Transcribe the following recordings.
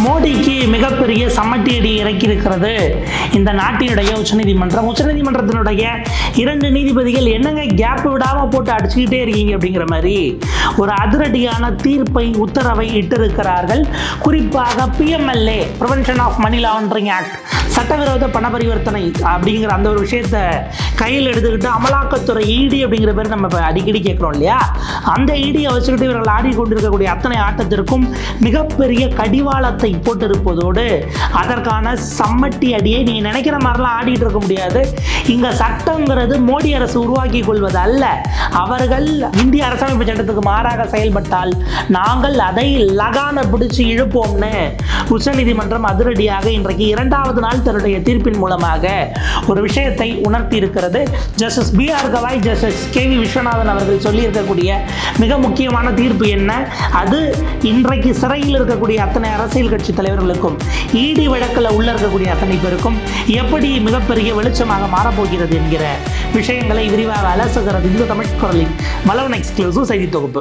மோடிக்கு மிகப்பெரிய சம்மட்டி அடி இறக்கியிருக்கிறது இந்த நாட்டினுடைய உச்சநீதிமன்றம் உச்சநீதிமன்றத்தினுடைய இரண்டு நீதிபதிகள் என்னங்க கேப் விடாம போட்டு அடிச்சுக்கிட்டே இருக்கீங்க அப்படிங்கிற மாதிரி ஒரு அதிரடியான தீர்ப்பை உத்தரவை இட்டிருக்கிறார்கள் குறிப்பாக PMLA prevention of money laundering act சட்டவிரோத பண பரிவர்த்தனை அப்படிங்கிற அந்த ஒரு விஷயத்தை கையில் எடுத்துக்கிட்டு அமலாக்கத்துறை இடி அப்படிங்கிற பேர் நம்ம இப்ப அடிக்கடி கேட்குறோம் இல்லையா அந்த இடியை வச்சுக்கிட்டு இவர்கள் ஆடிக்கொண்டிருக்கக்கூடிய அத்தனை ஆட்டத்திற்கும் மிகப்பெரிய கடிவாளத்தை போட்டிருப்பதோடு அதற்கான சம்மட்டி அடியை நீங்கள் நினைக்கிற மாதிரிலாம் ஆடிட்டு இருக்க முடியாது இங்கே சட்டங்கிறது மோடி அரசு உருவாக்கி கொள்வது அல்ல அவர்கள் இந்திய அரசமைப்பு சட்டத்துக்கு மாறாக செயல்பட்டால் நாங்கள் அதை லகான பிடிச்சு இழுப்போம்னு உச்சநீதிமன்றம் அதிரடியாக இன்றைக்கு இரண்டாவது நாள் தன்னுடைய தீர்ப்பின் மூலமாக ஒரு விஷயத்தை உணர்த்தி இருக்கிறது justice B R Gavai justice K V Viswanathan அவர்கள் சொல்லியிருக்கக்கூடிய மிக முக்கியமான தீர்ப்பு என்ன அது இன்றைக்கு சிறையில் இருக்கக்கூடிய அத்தனை அரசியல் கட்சி தலைவர்களுக்கும் ஈடி வழக்கில் உள்ள இருக்கக்கூடிய அத்தனை பேருக்கும் எப்படி மிகப்பெரிய வெளிச்சமாக மாறப்போகிறது என்கிற விஷயங்களை விரிவாக அலசுகிறது இந்த தமிழ் குரலின் மலவன் எக்ஸ்க்ளூசிவ் செய்தி தொகுப்பு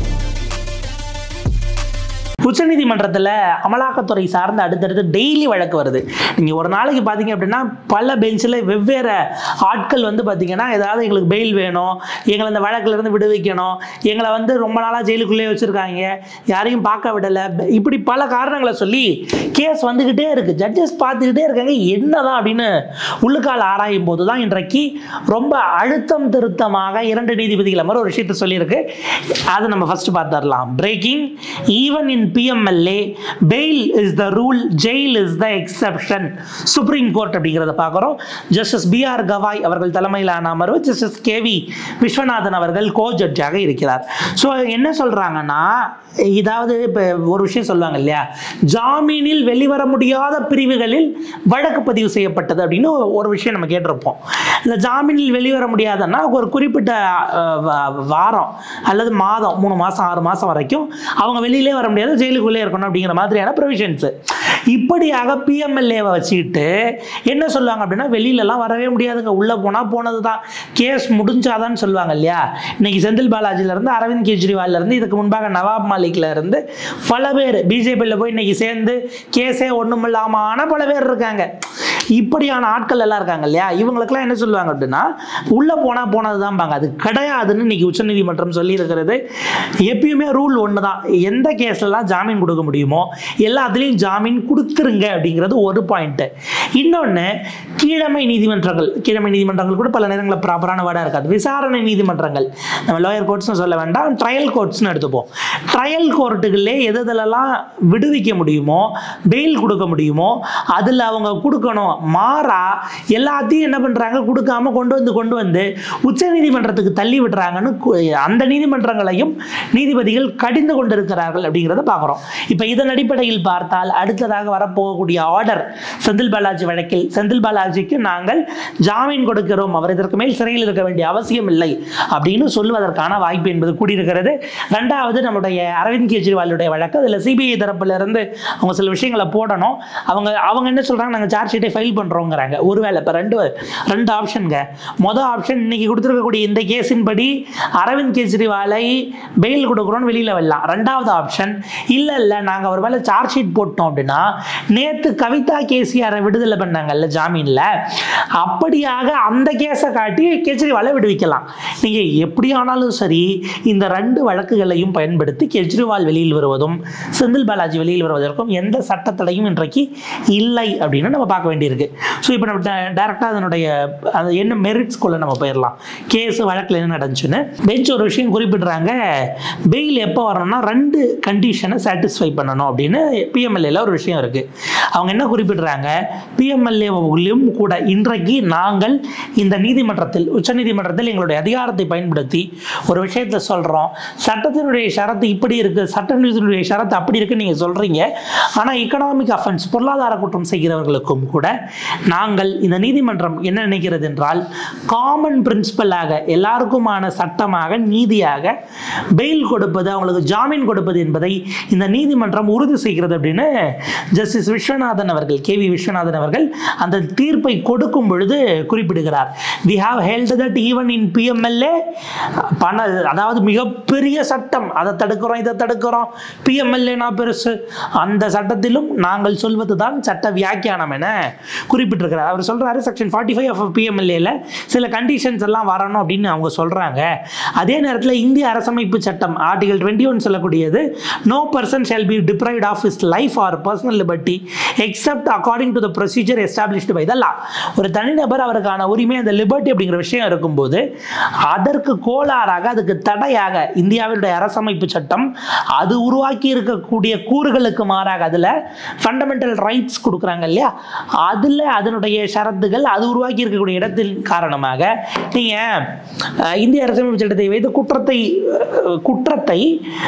உச்சநீதிமன்றத்தில் அமலாக்கத்துறை சார்ந்த அடுத்தடுத்து டெய்லி வழக்கு வருது நீங்கள் ஒரு நாளைக்கு பார்த்தீங்க அப்படின்னா பல பெஞ்சில் வெவ்வேறு ஆட்கள் வந்து பார்த்தீங்கன்னா ஏதாவது எங்களுக்கு பெயில் வேணும் எங்களை இந்த வழக்கிலிருந்து விடுவிக்கணும் எங்களை வந்து ரொம்ப நாளாக ஜெயிலுக்குள்ளேயே வச்சுருக்காங்க யாரையும் பார்க்க விடலை இப்படி பல காரணங்களை சொல்லி கேஸ் வந்துக்கிட்டே இருக்குது ஜட்ஜஸ் பார்த்துக்கிட்டே இருக்காங்க என்னதான் அப்படின்னு உள்ளுக்கால் ஆராயும் போது தான் இன்றைக்கு ரொம்ப அழுத்தம் திருத்தமாக இரண்டு நீதிபதிகள் மாதிரி ஒரு விஷயத்தை சொல்லியிருக்கு அதை நம்ம ஃபர்ஸ்ட் பார்த்துடலாம் breaking even in PMLA bail is the rule jail is the exception supreme court அப்படிங்கிறத பார்க்குறோம் ஜஸ்டிஸ் பி ஆர் கவாய் அவர்கள் தலைமையிலான அமர்வு ஜஸ்டிஸ் கே வி விஸ்வநாதன் அவர்கள் கோ ஜட்ஜாக இருக்கிறார் ஸோ என்ன சொல்கிறாங்கன்னா இதாவது இப்போ ஒரு விஷயம் சொல்லுவாங்க இல்லையா ஜாமீனில் வெளிவர முடியாத பிரிவுகளில் வழக்கு பதிவு செய்யப்பட்டது அப்படின்னு ஒரு விஷயம் நம்ம கேட்டிருப்போம் இந்த ஜாமீனில் வெளிவர முடியாதுன்னா ஒரு குறிப்பிட்ட அஹ், வா- வாரம் அல்லது மாதம் மூணு மாதம் ஆறு மாதம் வரைக்கும் அவங்க வெளியிலே வர முடியாது ஜெயிலுக்குள்ளே இருக்கணும் அப்படிங்கிற மாதிரியான ப்ரொவிஷன்ஸு இப்படியாக பிஎம்எல்ஏவை வச்சுக்கிட்டு என்ன சொல்லுவாங்க அப்படின்னா வெளியிலலாம் வரவே முடியாதுங்க உள்ளே போனால் போனது தான் கேஸ் முடிஞ்சாதான்னு சொல்லுவாங்க இல்லையா இன்னைக்கு செந்தில் பாலாஜிலேருந்து அரவிந்த் கெஜ்ரிவால்லேருந்து இதுக்கு முன்பாக நவாப் மாலிக்ல இருந்து பல பேர் பிஜேபியில் போய் இன்னைக்கு சேர்ந்து கேஸே ஒன்றும் இல்லாமான பல பேர் இருக்காங்க இப்படியான ஆட்கள் எல்லாம் இருக்காங்க இல்லையா இவங்களுக்கெல்லாம் என்ன சொல்லுவாங்க அப்படின்னா உள்ளே போனால் போனது தான்பாங்க அது கிடையாதுன்னு இன்னைக்கு உச்சநீதிமன்றம் சொல்லியிருக்கிறது எப்பயுமே ரூல் ஒன்று தான் எந்த கேஸ்லலாம் ஜாமீன் கொடுக்க முடியுமோ எல்லாத்துலேயும் ஜாமீன் கொடுத்துருங்க அப்படிங்கிறது ஒரு பாயிண்ட்டு இன்னொன்று கீழமை நீதிமன்றங்கள் கீழமை நீதிமன்றங்கள் கூட பல நேரங்களில் ப்ராப்பரான வேர்டாக இருக்காது விசாரணை நீதிமன்றங்கள் நம்ம லோயர் கோர்ட்ஸ்னு சொல்ல வேண்டாம் ட்ரையல் கோர்ட்ஸ்னு எடுத்துப்போம் ட்ரையல் கோர்ட்டுகளே எது எதுலலாம் விடுவிக்க முடியுமோ பெயில் கொடுக்க முடியுமோ அதில் அவங்க கொடுக்கணும் மாறா எல்லாத்தையும் என்ன பண்ணுறாங்க கொடுக்காம கொண்டு வந்து கொண்டு வந்து உச்ச நீதிமன்றத்துக்கு தள்ளி விடுறாங்கன்னு கு- அந்த நீதிமன்றங்களையும் நீதிபதிகள் கடிந்து கொண்டிருக்கிறார்கள் அப்படிங்கிறத பார்க்குறோம் இப்போ இதன் அடிப்படையில் பார்த்தால் அடுத்ததாக வரப்போகக்கூடிய ஆர்டர் செந்தில் பாலாஜி வழக்கில் செந்தில் பாலாஜிக்கு நாங்கள் ஜாமீன் கொடுக்கிறோம் அவர் இதற்கு மேல் சிறையில் இருக்க வேண்டிய அவசியம் இல்லை அப்படின்னு சொல்வதற்கான வாய்ப்பு என்பது கூடியிருக்கிறது ரெண்டாவது நம்முடைய அரவிந்த் கெஜ்ரிவாலுடைய வழக்கு அதில் சிபிஐ தரப்புல இருந்து அவங்க சில விஷயங்களை போடணும் அவங்க அவங்க என்ன சொல்றாங்க நாங்கள் சார்ஜ் ஷீட்டை ஃபைல் பண்றோங்கிறாங்க ஒருவேளை இப்போ ரெண்டு ரெண்டு ஆப்ஷனுங்க மொதல் ஆப்ஷன் இன்னைக்கு கொடுத்துருக்கக்கூடிய இந்த கேஸின் படி அரவிந்த் கெஜ்ரிவாலை பெயில் கொடுக்குறோன்னு வெளியில் வரலாம் ரெண்டாவது ஆப்ஷன் இல்லை இல்லை நாங்கள் ஒரு வேளை சார்ஜ் ஷீட் போட்டோம் அப்படின்னா நேற்று கவிதா கேசிஆரை விடுதலை பண்ணாங்கல்ல ஜாமீனில் அப்படியாக அந்த கேஸை காட்டி கெஜ்ரிவாலை விடுவிக்கலாம் நீங்கள் எப்படி ஆனாலும் சரி இந்த ரெண்டு வழக்குகளையும் பயன்படுத்தி கெஜ்ரிவால் வெளியில் வருவதும் செந்தில் பாலாஜி வெளியில் வருவதற்கும் எந்த சட்டத்தடையும் இன்றைக்கு இல்லை அப்படின்னு நம்ம பார்க்க வேண்டியிருக்கு ஸோ இப்போ நம்ம டேரெக்டாக அதனுடைய அது என்ன மெரிட்ஸ்குள்ளே நம்ம போயிடலாம் கேஸ் வழக்கில் என்ன நடந்துச்சுன்னு பெஞ்ச் ஒரு விஷயம் குறிப்பிடுறாங்க பெயில் எப்போ வரணும்னா ரெண்டு கண்டிஷனை சாட்டிஸ்ஃபை பண்ணணும் அப்படின்னு பிஎம்எல்ஏல ஒரு விஷயம் இருக்குது அவங்க என்ன குறிப்பிடுறாங்க பிஎம்எல்ஏவிலும் கூட இன்றைக்கு நாங்கள் இந்த நீதிமன்றத்தில் உச்சநீதிமன்றத்தில் எங்களுடைய அதிகாரத்தை பயன்படுத்தி ஒரு விஷயத்தை சொல்கிறோம் சட்டத்தினுடைய ஷரத்து இப்படி இருக்குது சட்டத்தினுடைய ஷரத்து அப்படி இருக்குன்னு நீங்கள் சொல்கிறீங்க ஆனால் எக்கனாமிக் அஃபென்ஸ் பொருளாதார குற்றம் செய்கிறவர்களுக்கும் கூட நாங்கள் இந்த நீதிமன்றம் என்ன நினைக்கிறது என்றால் காமன் பிரின்சிபலாக எல்லாருக்குமான சட்டமாக நீதியாக பெயில் கொடுப்பது அவங்களுக்கு ஜாமீன் கொடுப்பது என்பதை இந்த நீதிமன்றம் உறுதி செய்கிறது அப்படின்னு ஜஸ்டிஸ் விஸ்வநாதன் அவர்கள் கே வி விஸ்வநாதன் அவர்கள் அந்த தீர்ப்பை கொடுக்கும் பொழுது குறிப்பிடுகிறார் we have held that even in PMLA பண அதாவது மிகப்பெரிய சட்டம் அதை தடுக்கிறோம் இதை தடுக்கிறோம் பிஎம்எல்ஏனா பெருசு அந்த சட்டத்திலும் நாங்கள் சொல்வது தான் சட்ட வியாக்கியானம் என குறிப்பிட்டிருக்கிறார் அவர் சொல்றாரு செக்ஷன் ஃபார்ட்டி ஃபைவ் ஆஃப் பிஎம்எல்ஏல சில கண்டிஷன்ஸ் எல்லாம் வரணும் அப்படின்னு அவங்க சொல்றாங்க அதே நேரத்தில் இந்திய அரசமைப்பு சட்டம் ஆர்டிகல் டுவெண்ட்டி ஒன் சொல்லக்கூடியது no person shall be deprived of his life or personal liberty except according to the procedure established by இதெல்லாம் ஒரு தனிநபர் அவருக்கான உரிமை அந்த லிபர்ட்டி அப்படிங்கிற விஷயம் இருக்கும்போது அதற்கு கோளாறாக அதுக்கு தடையாக இந்தியாவினுடைய அரசமைப்பு சட்டம் அது உருவாக்கி இருக்கக்கூடிய கூறுகளுக்கு மாறாக அதில் ஃபண்டமெண்டல் ரைட்ஸ் கொடுக்குறாங்க இல்லையா அதில் அதனுடைய ஷரத்துகள் அது உருவாக்கி இருக்கக்கூடிய இடத்தின் காரணமாக நீங்கள் இந்திய அரசமைப்பு சட்டத்தை வைத்து குற்றத்தை அஹ், குற்றத்தை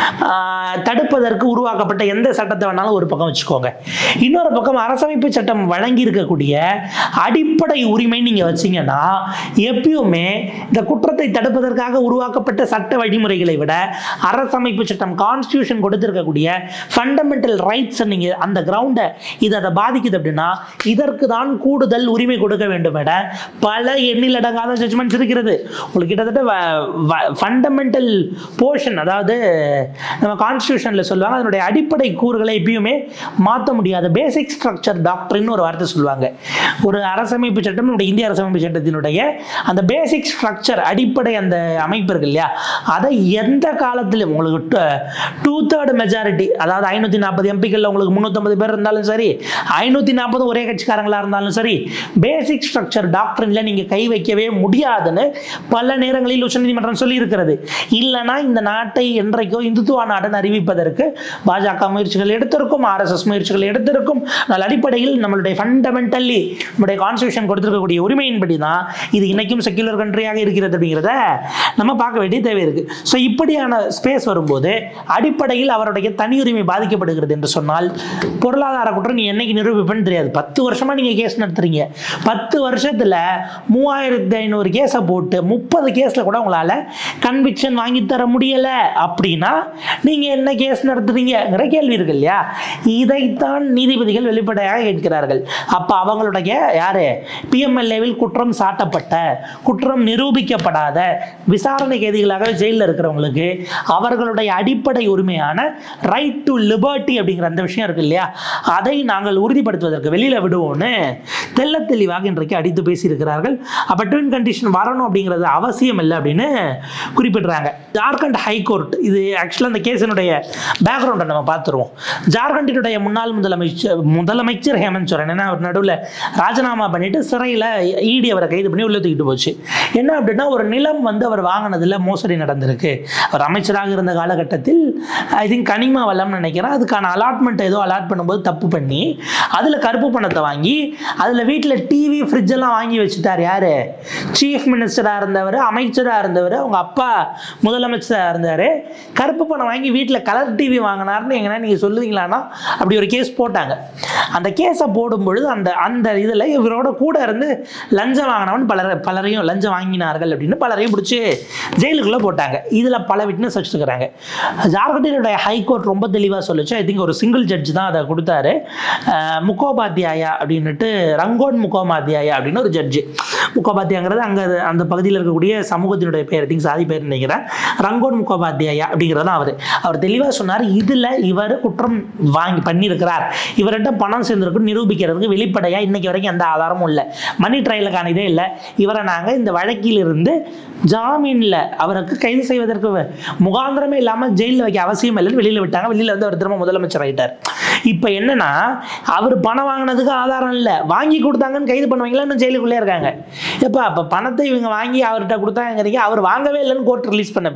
ஆஹ், தடுப்பதற்கு உருவாக்கப்பட்ட எந்த சட்டத்தை வேணாலும் ஒரு பக்கம் வச்சுக்கோங்க இன்னொரு பக்கம் அரசமைப்பு சட்டம் வழங்கி இருக்கக்கூடிய அடிப்படை உரிமை நீங்கள் வச்சீங்கன்னா எப்பயுமே இந்த குற்றத்தை தடுப்பதற்காக உருவாக்கப்பட்ட சட்ட வழிமுறைகளை விட அரசமைப்பு சட்டம் கான்ஸ்டியூஷன் கொடுத்திருக்கக்கூடிய ஃபண்டமெண்டல் ரைட்ஸ் நீங்கள் அந்த கிரவுண்டை இது அதை பாதிக்குது அப்படின்னா இதற்கு தான் கூடுதல் உரிமை கொடுக்க வேண்டும் என பல எண்ணிலடங்காத ஜட்ஜ்மெண்ட்ஸ் இருக்கிறது உங்களுக்கு கிட்டத்தட்ட ஃபண்டமெண்டல் போர்ஷன் அதாவது நம்ம கான்ஸ்டியூஷனில் சொல்லுவாங்க அதனுடைய அடிப்படை கூறுகளை எப்பயுமே மாற்ற முடியாத பேசிக் ஸ்ட்ரக்சர் டாக்டர்னு ஒரு வார்த்தை சொல்லுவாங்க ஒரு அரசமைப்பு சட்டம் நம்முடைய இந்திய அரசமைப்பு சட்டத்தினுடைய அந்த பேசிக் ஸ்ட்ரக்சர் அடிப்படை அந்த அமைப்பு இருக்கு இல்லையா அதை எந்த காலத்திலும் உங்களுக்கு டூ தேர்ட் மெஜாரிட்டி அதாவது ஐநூற்றி நாற்பது எம்பிக்களில் உங்களுக்கு முந்நூற்றம்பது பேர் இருந்தாலும் சரி ஐநூற்றி நாற்பது ஒரே கட்சிக்காரங்களாக இருந்தாலும் சரி பேசிக் ஸ்ட்ரக்சர் டாக்டரில் நீங்கள் கை வைக்கவே முடியாதுன்னு பல நேரங்களில் உச்சநீதிமன்றம் சொல்லியிருக்கிறது இல்லைனா இந்த நாட்டை என்றைக்கோ இந்துத்துவ நாடுன்னு அறிவிப்பதற்கு பாஜக முயற்சிகள் எடுத்திருக்கும் ஆர்எஸ்எஸ் முயற்சிகள் எடுத்திருக்கும் அதனால் அடிப்படையில் நம்மளுடைய ஃபண்டமெண்டல்லி நம்முடைய கான்ஸ்டியூஷன் கொடுத்திருக்கக்கூடிய உரிமையின்படி தான் இது இன்னைக்கும் செக்யுலர் கண்ட்ரியாக இருக்கிறது அப்படிங்கிறத நம்ம பார்க்க வேண்டிய தேவை இருக்கு ஸோ இப்படியான ஸ்பேஸ் வரும்போது அடிப்படையில் அவருடைய தனி உரிமை பாதிக்கப்படுகிறது என்று சொன்னால் பொருளாதார குற்றம் நீ என்னைக்கு நிரூபிப்பேன்னு தெரியாது பத்து வருஷமா நீங்க கேஸ் நடத்துறீங்க பத்து வருஷத்துல மூவாயிரத்தி ஐநூறு கேஸை போட்டு முப்பது கேஸ்ல கூட உங்களால கன்விக்ஷன் வாங்கி தர முடியல அப்படின்னா நீங்க என்ன கேஸ் நடத்துறீங்கிற கேள்வி இருக்கு இல்லையா இதைத்தான் நீதிபதிகள் வெளிப்படையாக கேட்கிறார்கள் அப்ப அவங்களுடைய யாரு பிஎம்எல்ஏவில் குற்றம் சாட்டப்பட்ட குற்றம் நிரூபிக்கப்படாத விசாரணை கைதிகளாக ஜெயிலில் இருக்கிறவங்களுக்கு அவர்களுடைய அடிப்படை உரிமையான ரைட் டு லிபர்ட்டி அப்படிங்கிற அந்த விஷயம் இருக்கு இல்லையா அதை நாங்கள் உறுதிப்படுத்துவதற்கு வெளியில விடுவோம்னு தெள்ள தெளிவாக இன்றைக்கு அடித்து பேசியிருக்கிறார்கள் அப்ப ட்வின் கண்டிஷன் வரணும் அப்படிங்கிறது அவசியம் இல்லை அப்படின்னு குறிப்பிடுறாங்க ஜார்க்கண்ட் ஹைகோர்ட் இது ஆக்சுவலாக அந்த கேஸினுடைய பேக்ரவுண்டை நம்ம பார்த்துருவோம் ஜார்க்கண்டினுடைய முன்னாள் முதலமைச்சர் முதலமைச்சர் ஹேமந்த் சோரன் ஏன்னா அவர் நடுவில் ராஜினாமா பண்ணிட்டு சிறையில் இடி அவரை கைது பண்ணி உள்ள தூக்கிட்டு போச்சு என்ன அப்படின்னா ஒரு நிலம் வந்து அவர் வாங்கினதுல மோசடி நடந்திருக்கு அவர் அமைச்சராக இருந்த காலகட்டத்தில் ஐ திங்க் கனிமா வளம்னு நினைக்கிறேன் அதுக்கான அலாட்மெண்ட் ஏதோ அலாட் பண்ணும்போது தப்பு பண்ணி அதில் கருப்பு பணத்தை வாங்கி அதில் வீட்டில் டிவி ஃப்ரிட்ஜ் எல்லாம் வாங்கி வச்சுட்டார் யாரு சீஃப் மினிஸ்டராக இருந்தவர் அமைச்சராக இருந்தவர் அவங்க அப்பா முதலமைச்சராக இருந்தார் கருப்பு பணம் வாங்கி வீட்டில் கலர் டிவி வாங்கினார்னு எங்கன்னா நீங்கள் சொல்லுவீங்களான்னா அப்படி ஒரு கேஸ் போட்டாங்க அந்த கேஸை போடும் பொழுது அந்த அந்த இதில் இவரோட கூட இருந்து லஞ்சம் வாங்கினவன் பலர் பலரையும் லஞ்சம் வாங்கினார்கள் அப்படின்னு பலரையும் பிடிச்சி ஜெயிலுக்குள்ளே போட்டாங்க இதில் பல விட்னஸ் வச்சுருக்கிறாங்க ஜார்க்கண்டினுடைய ஹைகோர்ட் ரொம்ப தெளிவாக சொல்லுச்சு ஐ திங்க் ஒரு சிங்கிள் ஜட்ஜ் தான் அதை கொடுத்தாரு அஹ் முக்கோபாத்தியாயா அப்படின்னுட்டு ரங்கோன் முக்கோபாத்தியாயா அப்படின்னு ஒரு ஜட்ஜு முக்கோபாத்தியாங்கிறது அங்கே அந்த பகுதியில் இருக்கக்கூடிய சமூகத்தினுடைய பேர் திங்க் சாதி பேர் நினைக்கிறேன் ரங்கோன் முக்கோபாத்தியாயா அப்படிங்கிறது தான் அவர் அவர் தெளிவாக சொன்னார் இதில் இவர் குற்றம் வாங்கி பண்ணியிருக்கிறார் இவர்கிட்ட பணம் சேர்ந்திருக்கு நிரூபிக்கிறதுக்கு வெளிப்படையாக இன்னைக்கு வரைக்கும் எந்த ஆதாரமும் இல்லை மணி ட்ரையலுக்கான இதே இல்லை இவரை நாங்கள் இந்த வழக்கிலிருந்து ஜாமீனில் அவருக்கு கைது செய்வதற்கு முகாந்திரமே இல்லாமல் ஜெயிலில் வைக்க அவசியம் இல்லைன்னு வெளியில் விட்டாங்க வெளியில் வந்து அவர் திரும்ப முதலமைச்சர் ஆயிட்டார் இப்போ என்னன்னா அவர் பணம் வாங்கினதுக்கு ஆதாரம் இல்லை வாங்கி கொடுத்தாங்கன்னு கைது பண்ணுவாங்களா இன்னும் ஜெயிலுக்குள்ளே இருக்காங்க எப்போ அப்போ பணத்தை இவங்க வாங்கி அவர்கிட்ட கொடுத்தாங்கிறீங்க அவர் வாங்கவே இல்லைன்னு கோர்ட் ரிலீஸ் பண்ண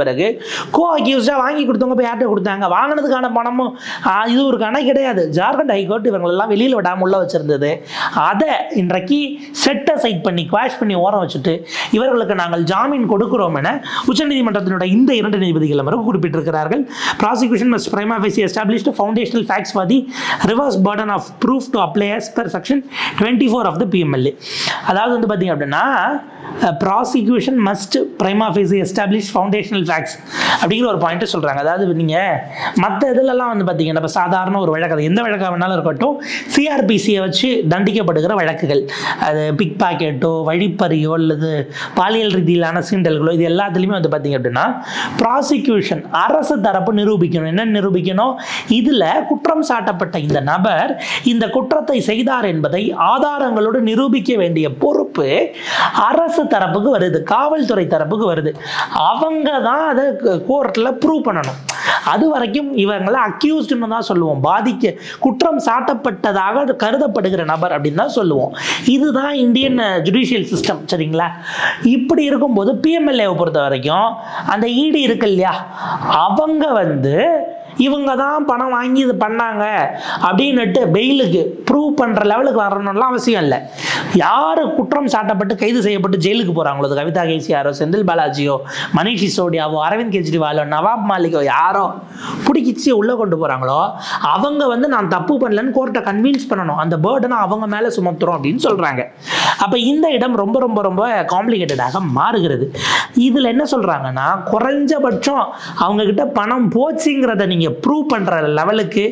பிறகு கோ அக்யூஸ்டாக வாங்கி கொடுத்தவங்க போய் யார்கிட்ட கொடுத்தாங்க வாங்கினதுக்கான பணமும் ஆ, இது ஒரு கணக்கு கிடையாது ஜார்க்கண்ட் ஹைகோர்ட் இவங்களெல்லாம் வெளியில் விடாமல் உள்ள வச்சிருந்தது அதை இன்றைக்கு செட்டை சைட் பண்ணி குவாஷ் பண்ணி ஓரம் வச்சுட்டு இவர்களுக்கு நாங்கள் ஜாமீன் கொடுக்கிறோம் என உச்சநீதிமன்றத்தினுடைய இந்த இரண்டு நீதிபதிகள் அமர்வு குறிப்பிட்டிருக்கிறார்கள் prosecution must prima facie established foundational facts for the reverse burden of proof to apply as per section 24 of the PMLA அதாவது வந்து பார்த்தீங்க அப்படின்னா prosecution must prima facie establish foundational facts அப்படிங்கிற ஒரு பாயிண்ட்டை சொல்கிறாங்க அதாவது நீங்கள் மற்ற இதிலெல்லாம் வந்து பார்த்தீங்கன்னா இப்போ சாதாரண ஒரு வழக்கு அது எந்த வழக்காக வேணாலும் இருக்கட்டும் சிஆர்பிசியை வச்சு தண்டிக்கப்படுகிற வழக்குகள் அது பிக் பாக்கெட்டோ வழிப்பறியோ அல்லது பாலியல் ரீதியிலான சீண்டல்களோ இது எல்லாத்துலேயுமே வந்து பார்த்தீங்க அப்படின்னா ப்ராசிக்யூஷன் அரசு தரப்பு நிரூபிக்கணும் என்ன நிரூபிக்கணும் இதில் குற்றம் சாட்டப்பட்ட இந்த நபர் இந்த குற்றத்தை செய்தார் என்பதை ஆதாரங்களோடு நிரூபிக்க வேண்டிய பொறுப்பு அரசு தரப்புக்கு வருது காவல்துறை தரப்புக்கு வருது அவங்க தான் அதை கோர்ட்டில் ப்ரூவ் பண்ணணும் அது வரைக்கும் இவங்களை அக்யூஸ்டுன்னு தான் சொல்லுவோம் பாதிக்க குற்றம் சாட்டப்பட்டதாக கருதப்படுகிற நபர் அப்படின்னு தான் சொல்லுவோம் இதுதான் இந்தியன் ஜுடிஷியல் சிஸ்டம் சரிங்களா இப்படி இருக்கும்போது பிஎம்எல்ஏவை பொறுத்த வரைக்கும் அந்த ஈடி இருக்கு இல்லையா அவங்க வந்து இவங்க தான் பணம் வாங்கி இது பண்ணாங்க அப்படின்னுட்டு பெயிலுக்கு ப்ரூவ் பண்ணுற லெவலுக்கு வரணும்லாம் அவசியம் இல்லை யார் குற்றம் சாட்டப்பட்டு கைது செய்யப்பட்டு ஜெயிலுக்கு போகிறாங்களோ அது கவிதா கேசியாரோ செந்தில் பாலாஜியோ மணிஷ் சிசோடியாவோ அரவிந்த் கெஜ்ரிவாலோ நவாப் மாலிகோ யாரோ பிடிக்கிச்சு உள்ளே கொண்டு போகிறாங்களோ அவங்க வந்து நான் தப்பு பண்ணலன்னு கோர்ட்டை கன்வின்ஸ் பண்ணணும் அந்த பேர்டனை அவங்க மேலே சுமத்துறோம் அப்படின்னு சொல்கிறாங்க அப்போ இந்த இடம் ரொம்ப ரொம்ப ரொம்ப காம்ப்ளிகேட்டடாக மாறுகிறது இதில் என்ன சொல்கிறாங்கன்னா குறைஞ்சபட்சம் அவங்கக்கிட்ட பணம் போச்சுங்கிறத நீங்கள் ப்ரூவ் பண்ணுற லெவலுக்கு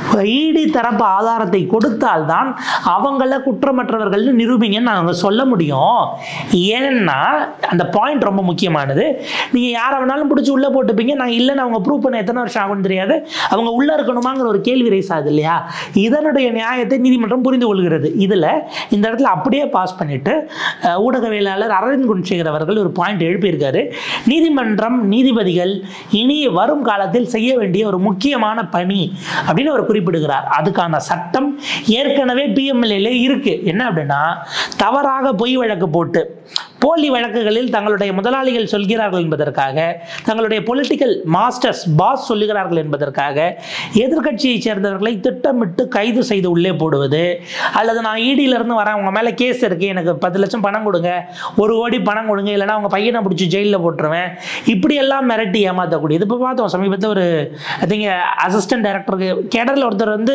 ஈடி தரப்பு ஆதாரத்தை கொடுத்தால்தான் அவங்கள குற்றமற்றவர்கள்னு நிரூபிங்கன்னு நாங்கள் சொல்ல முடியும் ஏன்னா அந்த பாயிண்ட் ரொம்ப முக்கியமானது நீங்கள் யாரை வேணாலும் பிடிச்சி உள்ளே போட்டுப்பீங்க நான் இல்லைன்னு அவங்க ப்ரூவ் பண்ண எத்தனை வருஷம் ஆகும்னு தெரியாது அவங்க உள்ளே இருக்கணுமாங்கிற ஒரு கேள்வி ரைஸ் ஆகுது இல்லையா இதனுடைய நியாயத்தை நீதிமன்றம் புரிந்து கொள்கிறது இதில் இந்த இடத்துல அப்படியே பாஸ் பண்ணிட்டு அஹ், ஊடகவியலாளர் அரவிந்த் குணசேகர் அவர்கள் ஒரு பாயிண்ட் எழுப்பியிருக்காரு நீதிமன்றம் நீதிபதிகள் இனி வரும் காலத்தில் செய்ய வேண்டிய ஒரு முக்கியமான பணி அப்படின்னு அவர் குறிப்பிடுகிறார் அதுக்கான சட்டம் ஏற்கனவே பிஎம்எல்ஏல இருக்கு என்ன அப்படின்னா தவறாக பொய் வழக்கு போட்டு போலி வழக்குகளில் தங்களுடைய முதலாளிகள் சொல்கிறார்கள் என்பதற்காக தங்களுடைய பொலிட்டிக்கல் மாஸ்டர்ஸ் பாஸ் சொல்லுகிறார்கள் என்பதற்காக எதிர்க்கட்சியைச் சேர்ந்தவர்களை திட்டமிட்டு கைது செய்து உள்ளே போடுவது அல்லது நான் ED-ல இருந்து வரேன் உங்க மேலே கேஸ் இருக்கு எனக்கு பத்து லட்சம் பணம் கொடுங்க ஒரு கோடி பணம் கொடுங்க இல்லைன்னா உங்க பையனை பிடிச்சி ஜெயிலில் போட்டுருவேன் இப்படியெல்லாம் மிரட்டி ஏமாற்றக்கூடியது இப்போ பார்த்தோம் சமீபத்தில் ஒரு ஐ திங்க் அசிஸ்டன்ட் டைரக்டருக்கு கேடரில் ஒருத்தர் வந்து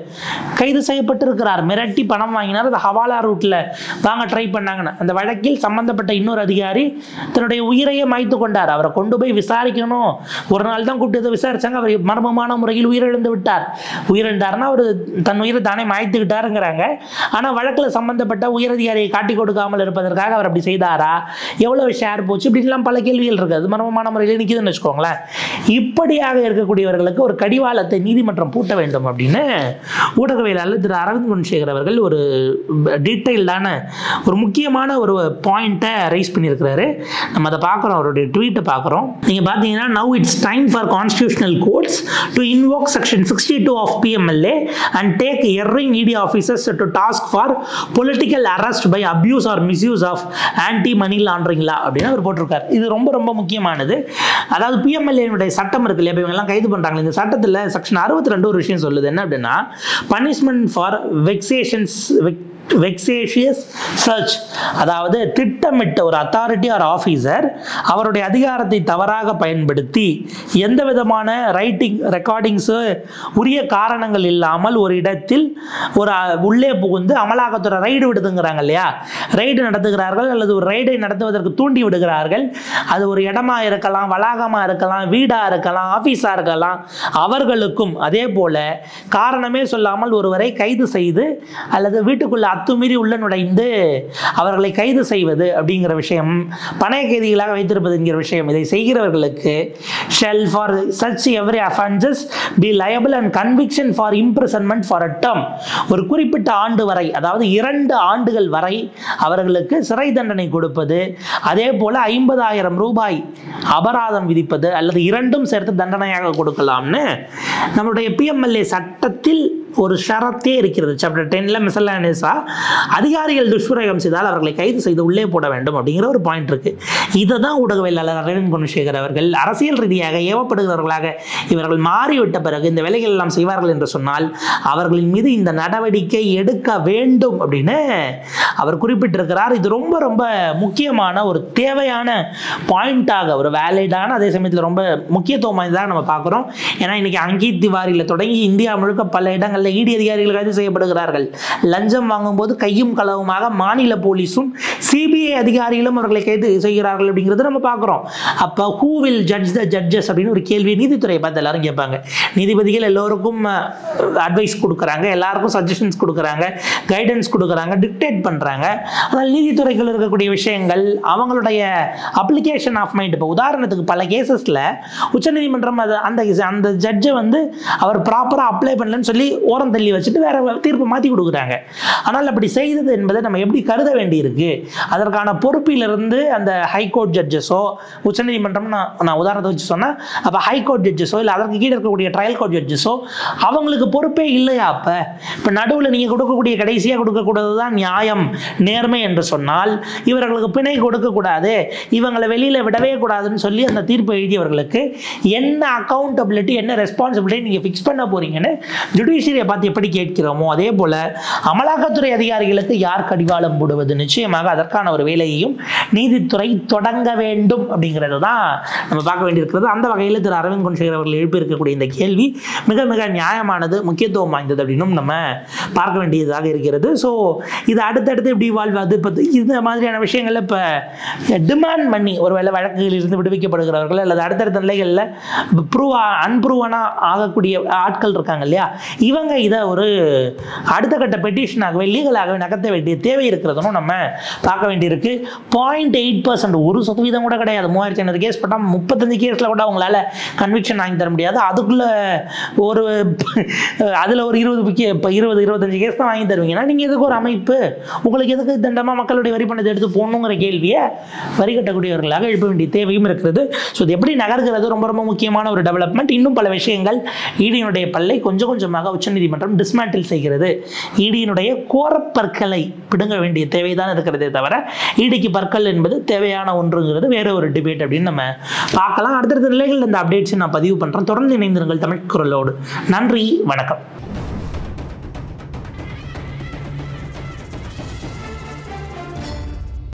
கைது செய்யப்பட்டிருக்கிறார் மிரட்டி பணம் வாங்கினார் அது ஹவாலா ரூட்டில் வாங்க ட்ரை பண்ணாங்கன்னு அந்த வழக்கில் சம்பந்தப்பட்ட இன்னொரு அதிகாரி தன்னுடைய உயிரையே மாய்த்து கொண்டார் அவரை கொண்டு போய் விசாரிக்கணும் ஒரு நாள் தான் கூப்பிட்டு விசாரிச்சாங்க அவர் மர்மமான முறையில் உயிரிழந்து விட்டார் உயிரிழந்தாருன்னா அவர் தன் உயிரை தானே மாய்த்துக்கிட்டாருங்கிறாங்க ஆனால் வழக்கில் சம்பந்தப்பட்ட உயரதிகாரியை காட்டி கொடுக்காமல் இருப்பதற்காக அவர் அப்படி செய்தாரா எவ்வளவு ஷேர் போச்சு இப்படிலாம் பல கேள்விகள் இருக்குது அது மர்மமான முறையில் நிற்கிதுன்னு வச்சுக்கோங்களேன் இப்படியாக இருக்கக்கூடியவர்களுக்கு ஒரு கடிவாளத்தை நீதிமன்றம் பூட்ட வேண்டும் அப்படின்னு ஊடகவியலாளர் திரு அரவிந்த் குணசேகர் அவர்கள் ஒரு டீட்டெயில்டான ஒரு முக்கியமான ஒரு பாயிண்ட்டை ரைஸ் பண்ணியிருக்கிறாரு நம்ம அதை பார்க்குறோம் அவருடைய ட்வீட்டை பார்க்குறோம் நீங்கள் பார்த்தீங்கன்னா now it's time for constitutional courts to invoke section sixty two of PMLA and take erring ED officers to task for political arrest by abuse or misuse of anti money laundering law அப்படின்னு அவர் போட்டிருக்காரு இது ரொம்ப ரொம்ப முக்கியமானது அதாவது பிஎம்எல்ஏனுடைய சட்டம் இருக்கு இல்லையா இப்ப இவங்க எல்லாம் கைது பண்ணுறாங்க இந்த சட்டத்தில் செக்ஷன் அறுபத்தி ரெண்டு ஒரு விஷயம் சொல்லுது என்ன அப்படின்னா punishment for vexations vexatious search அதாவது திட்டமிட்ட ஒரு அத்தாரிட்டி ஆர் ஆஃபீஸர் அவருடைய அதிகாரத்தை தவறாக பயன்படுத்தி எந்த விதமான ரைட்டிங் ரெக்கார்டிங்ஸு உரிய காரணங்கள் இல்லாமல் ஒரு இடத்தில் ஒரு அ, உள்ளே புகுந்து அமலாக்கத்துறை ரைடு விடுதுங்கிறாங்க இல்லையா ரைடு நடத்துகிறார்கள் அல்லது ஒரு ரைடை நடத்துவதற்கு தூண்டி விடுகிறார்கள் அது ஒரு இடமா இருக்கலாம் வளாகமாக இருக்கலாம் வீடாக இருக்கலாம் ஆஃபீஸாக இருக்கலாம் அவர்களுக்கும் அதே போல காரணமே சொல்லாமல் ஒருவரை கைது செய்து அல்லது வீட்டுக்குள்ள அத்துமீறி உள்ள நுழைந்து அவர்களை கைது செய்வது அப்படிங்கிற விஷயம் பணைய கைதிகளாக வைத்திருப்பது என்கிற விஷயம் இதை செய்கிறவர்களுக்கு shall for such every offences be liable and conviction for imprisonment for a term ஒரு குறிப்பிட்ட ஆண்டு வரை அதாவது இரண்டு ஆண்டுகள் வரை அவர்களுக்கு சிறை தண்டனை கொடுப்பது அதே போல ஐம்பதாயிரம் ரூபாய் அபராதம் விதிப்பது அல்லது இரண்டும் சேர்த்து தண்டனையாக கொடுக்கலாம்னு நம்மளுடைய பிஎம்எல்ஏ சட்டத்தில் ஒரு ஷரத்தே இருக்கிறது சாப்டர் டென்ல மிசல்லானேசா அதிகாரிகள் துஷ்பிரயோகம் செய்தால் அவர்களை கைது செய்து உள்ளே போட வேண்டும் அப்படிங்கிற ஒரு பாயிண்ட் இருக்கு இதை தான் ஊடகவியலாளர் அரவிந்த் குணசேகர் அவர்கள் அரசியல் ரீதியாக ஏவப்படுகிறவர்களாக இவர்கள் மாறிவிட்ட பிறகு இந்த வேலைகள் எல்லாம் செய்வார்கள் என்று சொன்னால் அவர்களின் மீது இந்த நடவடிக்கை எடுக்க வேண்டும் அப்படின்னு அவர் குறிப்பிட்டிருக்கிறார் இது ரொம்ப ரொம்ப முக்கியமான ஒரு தேவையான பாயிண்டாக ஒரு வேலிடான அதே சமயத்தில் ரொம்ப முக்கியத்துவம் வாய்ந்ததாக நம்ம பார்க்குறோம் ஏன்னா இன்னைக்கு அங்கித் திவாரியில் தொடங்கி இந்தியா முழுக்க பல இடங்களில் இடி அதிகாரிகள் கைது செய்யப்படுகிறார்கள் லஞ்சம் வாங்கும்போது கையும் களவுமாக மாநில போலீஸும் சிபிஐ அதிகாரிகளும் அவர்களை கைது செய்கிறார்கள் அப்படிங்கிறத நம்ம பார்க்குறோம் அப்போ who will judge the judges அப்படின்னு ஒரு கேள்வி நீதித்துறையை பார்த்து எல்லாரும் கேட்பாங்க நீதிபதிகள் எல்லோருக்கும் அட்வைஸ் கொடுக்குறாங்க எல்லாருக்கும் சஜஷன்ஸ் கொடுக்குறாங்க கைடன்ஸ் கொடுக்குறாங்க டிக்டேட் பண்ணுறாங்க ஆனால் நீதித்துறைகள் இருக்கக்கூடிய விஷயங்கள் அவங்களுடைய அப்ளிகேஷன் ஆஃப் மைண்ட் இப்போ உதாரணத்துக்கு பல கேசஸில் உச்சநீதிமன்றம் அது அந்த அந்த ஜட்ஜை வந்து அவர் ப்ராப்பராக அப்ளை பண்ணலன்னு சொல்லி ஓரம் தள்ளி வச்சுட்டு வேற தீர்ப்பு மாற்றி கொடுக்குறாங்க ஆனால் அப்படி செய்தது என்பதை நம்ம எப்படி கருத வேண்டியிருக்கு அதற்கான பொறுப்பிலிருந்து அந்த ஹைகோர்ட் ஜட்ஜஸோ உச்சநீதிமன்றம் நான் நான் உதாரணத்தை வச்சு சொன்னேன் அப்போ ஹைகோர்ட் ஜட்ஜஸோ இல்லை அதற்கு கீழே இருக்கக்கூடிய ட்ரையல் கோர்ட் ஜட்ஜஸோ அவங்களுக்கு பொறுப்பே இல்லையா அப்போ இப்போ நடுவில் நீங்கள் கொடுக்கக்கூடிய கடைசியாக கொடுக்கக்கூடாது தான் நியாயம் நேர்மை என்று சொன்னால் இவர்களுக்கு பிணை கொடுக்கக்கூடாது இவங்களை வெளியில் விடவே கூடாதுன்னு சொல்லி அந்த தீர்ப்பு எழுதியவர்களுக்கு என்ன அக்கௌண்டபிலிட்டி என்ன ரெஸ்பான்சிபிலிட்டி நீங்கள் ஃபிக்ஸ் பண்ண போறீங்கன்னு ஜுடிஷியரியை பார்த்து எப்படி கேட்கிறோமோ அதே போல் அமலாக்கத்துறை அதிகாரிகளுக்கு யார் கடிவாளம் போடுவது நிச்சயமாக அதற்கான ஒரு வேலையையும் நீதித்துறை தொடங்க வேண்டும் அப்படிங்கிறது தான் நம்ம பார்க்க வேண்டியிருக்கிறது அந்த வகையில் திரு அரவிந்த் குணசேகர் அவர்கள் எழுப்பியிருக்கக்கூடிய இந்த கேள்வி மிக மிக நியாயமானது முக்கியத்துவம் வாய்ந்தது அப்படின்னும் நம்ம பார்க்க வேண்டியதாக இருக்கிறது ஸோ இது அடுத்தடுத்து எப்படி வாழ்வது இப்போ இந்த மாதிரியான விஷயங்கள்ல இப்போ டிமாண்ட் பண்ணி ஒருவேளை வழக்குகளில் இருந்து விடுவிக்கப்படுகிறவர்கள் அல்லது அடுத்தடுத்த நிலைகளில் ப்ரூவ் அன்ப்ரூவனாக ஆகக்கூடிய ஆட்கள் இருக்காங்க இல்லையா இவங்க இதை ஒரு அடுத்த கட்ட பெட்டிஷனாகவே லீகலாகவே நகர்த்த வேண்டிய தேவை இருக்கிறதும் நம்ம பார்க்க வேண்டியிருக்கு பாயிண்ட் எயிட் பர்சன்ட் ஒரு சதவீதம் கூட கிடையாது மூவாயிரத்தி ஐநூறு கேஸ் போட்டால் முப்பத்தஞ்சு கேஸில் கூட அவங்களால கன்விக்ஷன் வாங்கி தர முடியாது அதுக்குள்ள ஒரு அதில் ஒரு இருபது கே இப்போ இருபது இருபத்தஞ்சு கேஸ் தான் வாங்கி தருவீங்கன்னா நீங்கள் எதுக்கு ஒரு அமைப்பு உங்களுக்கு எதுக்கு தண்டமாக மக்களுடைய வரி பணத்தை எடுத்து போடணுங்கிற கேள்வியை வரி கட்டக்கூடியவர்களாக எழுப்ப வேண்டிய தேவையும் இருக்கிறது ஸோ இது எப்படி நகர்கிறது ரொம்ப ரொம்ப முக்கியமான ஒரு டெவலப்மெண்ட் இன்னும் பல விஷயங்கள் ஈடியினுடைய பல்லை கொஞ்சம் கொஞ்சமாக உச்சநீதிமன்றம் டிஸ்மேண்டில் செய்கிறது ஈடியினுடைய கோரப்பற்களை பிடுங்க வேண்டிய தேவைதான் இருக்கிறதே தவிர ஈடிக்கு பற்கள் என்பது தேவையான ஒன்றுங்கிறது வேற ஒரு டிபேட் அப்படின்னு நம்ம பார்க்கலாம் அடுத்தடுத்த நிலைகளில் இந்த அப்டேட்ஸ் நான் பதிவு பண்ணுறேன் தொடர்ந்து இணைந்திருங்கள் தமிழ் குரலோடு நன்றி வணக்கம்